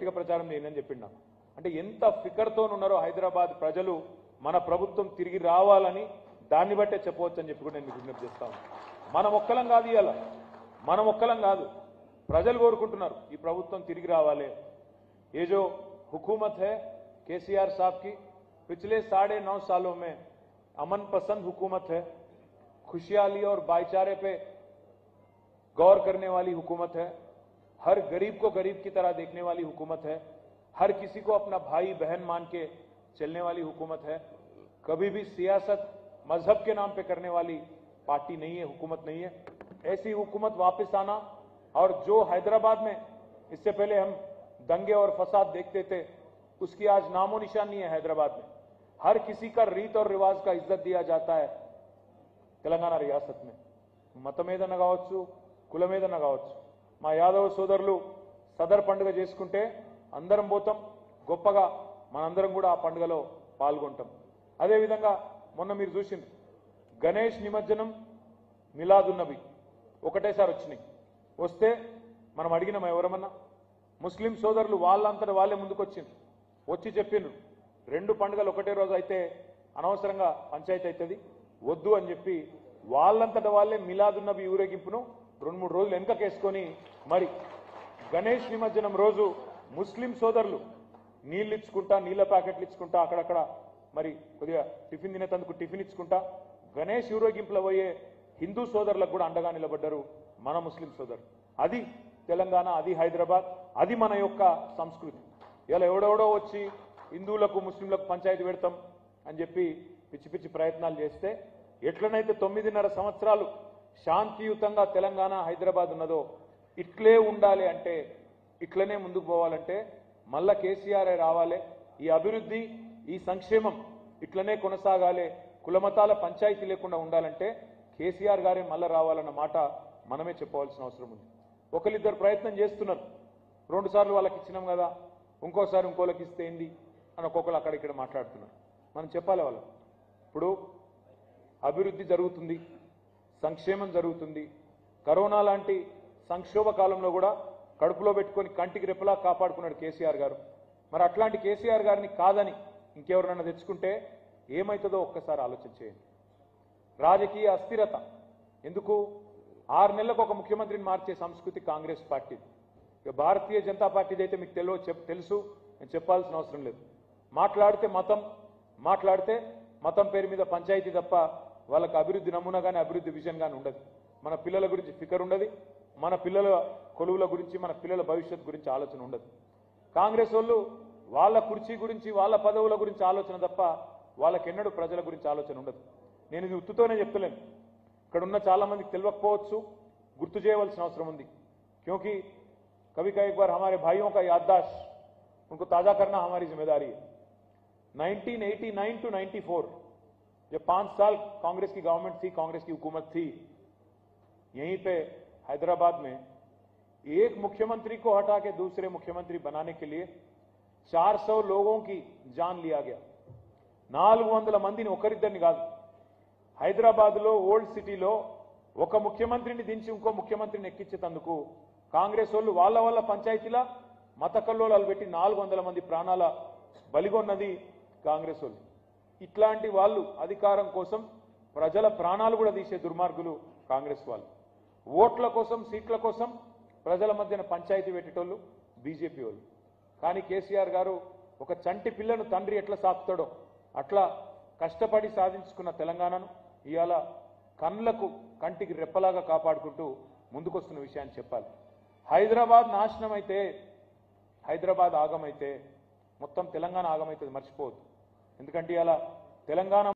గట్టిగా ప్రచారం చేయండి అని చెప్పిండు నాకు అంటే ఎంత ఫికర్తో ఉన్నారో హైదరాబాద్ ప్రజలు మన ప్రభుత్వం తిరిగి రావాలని దాన్ని బట్టే చెప్పవచ్చు అని చెప్పి కూడా నేను మీకు విజ్ఞప్తి చేస్తాను మనం ఒక్కలం కాదు ఇవాళ మనం ఒక్కలం కాదు ప్రజలు కోరుకుంటున్నారు ఈ ప్రభుత్వం తిరిగి రావాలి ये जो हुकूमत है केसीआर साहब की पिछले साढ़े नौ सालों में अमन पसंद हुकूमत है खुशहाली और भाईचारे पे गौर करने वाली हुकूमत है हर गरीब को गरीब की तरह देखने वाली हुकूमत है हर किसी को अपना भाई बहन मान के चलने वाली हुकूमत है कभी भी सियासत मजहब के नाम पे करने वाली पार्टी नहीं है हुकूमत नहीं है ऐसी हुकूमत वापस आना और जो हैदराबाद में इससे पहले हम दंगे और फसाद देखते थे उसकी आज नामो निशान नहीं है हैदराबाद में हर किसी का रीत और रिवाज का इज्जत दिया जाता है తెలంగాణ రియాసత్ మే మతం ఏదన్నా కావచ్చు కులం ఏదన్నా కావచ్చు మా యాదవ సోదరులు సదర్ పండుగ చేసుకుంటే అందరం పోతాం గొప్పగా మనందరం కూడా ఆ పండుగలో పాల్గొంటాం అదేవిధంగా మొన్న మీరు చూసింది గణేష్ నిమజ్జనం మిలాదున్నబి ఒకటేసారి వచ్చినాయి వస్తే మనం అడిగినాం ఎవరమన్నా ముస్లిం సోదరులు వాళ్ళంతటా వాళ్ళే ముందుకు వచ్చిండ్రు వచ్చి చెప్పిండ్రు రెండు పండుగలు ఒకటే రోజు అయితే అనవసరంగా పంచాయతీ అవుతుంది వద్దు అని చెప్పి వాళ్ళంతట వాళ్ళే మిలాదున్నబి ఊరేగింపును రెండు మూడు రోజులు వెనకకేసుకొని మరి గణేష్ నిమజ్జనం రోజు ముస్లిం సోదరులు నీళ్ళు ఇచ్చుకుంటా నీళ్ళ ప్యాకెట్లు ఇచ్చుకుంటా అక్కడక్కడ మరి కొద్దిగా టిఫిన్ తినేటందుకు టిఫిన్ ఇచ్చుకుంటా గణేష్ ఊరేగింపులో పోయే హిందూ సోదరులకు కూడా అండగా నిలబడ్డారు మన ముస్లిం సోదరులు అది తెలంగాణ అది హైదరాబాద్ అది మన యొక్క సంస్కృతి ఇలా ఎవడెవడో వచ్చి హిందువులకు ముస్లింలకు పంచాయతీ పెడతాం అని చెప్పి పిచ్చి పిచ్చి ప్రయత్నాలు చేస్తే ఎట్లనైతే తొమ్మిదిన్నర సంవత్సరాలు శాంతియుతంగా తెలంగాణ హైదరాబాద్ ఉన్నదో ఇట్లే ఉండాలి అంటే ఇట్లనే ముందుకు పోవాలంటే మళ్ళా కేసీఆర్ రావాలి ఈ అభివృద్ధి ఈ సంక్షేమం ఇట్లనే కొనసాగాలి కులమతాల పంచాయతీ లేకుండా ఉండాలంటే కేసీఆర్ గారే మళ్ళా రావాలన్న మాట మనమే చెప్పవలసిన అవసరం ఉంది ఒకరిద్దరు ప్రయత్నం చేస్తున్నారు రెండు సార్లు వాళ్ళకి ఇచ్చినాం కదా ఇంకోసారి ఇంకోళ్ళకి ఇస్తే ఏంది అని ఒక్కొక్కరు అక్కడ ఇక్కడ మాట్లాడుతున్నారు మనం చెప్పాలి వాళ్ళకి ఇప్పుడు అభివృద్ధి జరుగుతుంది సంక్షేమం జరుగుతుంది కరోనా లాంటి సంక్షోభ కాలంలో కూడా కడుపులో పెట్టుకొని కంటికి రెప్పలా కాపాడుకున్నాడు కేసీఆర్ గారు మరి అట్లాంటి కేసీఆర్ గారిని కాదని ఇంకెవరినైనా తెచ్చుకుంటే ఏమవుతుందో ఒక్కసారి ఆలోచన చేయండి రాజకీయ అస్థిరత ఎందుకు ఆరు నెలలకు ఒక ముఖ్యమంత్రిని మార్చే సంస్కృతి కాంగ్రెస్ పార్టీ ఇక భారతీయ జనతా పార్టీది అయితే మీకు తెలియ చెప్ తెలుసు నేను చెప్పాల్సిన అవసరం లేదు మాట్లాడితే మతం మాట్లాడితే మతం పేరు మీద పంచాయతీ తప్ప వాళ్ళకి అభివృద్ధి నమూనా కానీ అభివృద్ధి విజన్ కానీ ఉండదు మన పిల్లల గురించి ఫికర్ ఉండదు మన పిల్లల కొలువుల గురించి మన పిల్లల భవిష్యత్ గురించి ఆలోచన ఉండదు కాంగ్రెస్ వాళ్ళు వాళ్ళ కుర్చీ గురించి వాళ్ళ పదవుల గురించి ఆలోచన తప్ప వాళ్ళకెన్నడూ ప్రజల గురించి ఆలోచన ఉండదు నేను ఇది ఉత్తుతోనే చెప్తలేను ఇక్కడ ఉన్న చాలా మందికి తెలియకపోవచ్చు గుర్తు చేయవలసిన అవసరం ఉంది క్योंकि कभी का एक बार हमारे भाइयों का याददाश्त उनको ताजा करना हमारी जिम्मेदारी है 1989 टू 94 जब पांच साल कांग्रेस की गवर्नमेंट थी कांग्रेस की हुकूमत थी यहीं पे हैदराबाद में एक मुख्यमंत्री को हटा के दूसरे मुख्यमंत्री बनाने के लिए 400 लोगों की जान लिया गया నాలుగు వందల మందిని ఒకరిద్దరిని కాదు హైదరాబాద్ లో ఓల్డ్ సిటీలో ఒక ముఖ్యమంత్రిని దించి ఇంకో ముఖ్యమంత్రిని ఎక్కించేందుకు కాంగ్రెస్ వాళ్ళు వాళ్ళ వాళ్ళ పంచాయతీల మత కల్లోలాలు పెట్టి నాలుగు వందల మంది ప్రాణాల బలిగొన్నది కాంగ్రెస్ వాళ్ళు ఇట్లాంటి వాళ్ళు అధికారం కోసం ప్రజల ప్రాణాలు కూడా తీసే దుర్మార్గులు కాంగ్రెస్ వాళ్ళు ఓట్ల కోసం సీట్ల కోసం ప్రజల మధ్యన పంచాయతీ పెట్టేటోళ్ళు బీజేపీ వాళ్ళు కానీ కేసీఆర్ గారు ఒక చంటి పిల్లను తండ్రి ఎట్లా సాకుతాడో అట్లా కష్టపడి సాధించుకున్న తెలంగాణను ఇవాళ కళ్ళకు కంటికి రెప్పలాగా కాపాడుకుంటూ ముందుకొస్తున్న విషయాన్ని చెప్పాలి హైదరాబాద్ నాశనం అయితే హైదరాబాద్ ఆగమైతే మొత్తం తెలంగాణ ఆగమైతుంది మర్చిపోవద్దు ఎందుకంటే ఇలా తెలంగాణ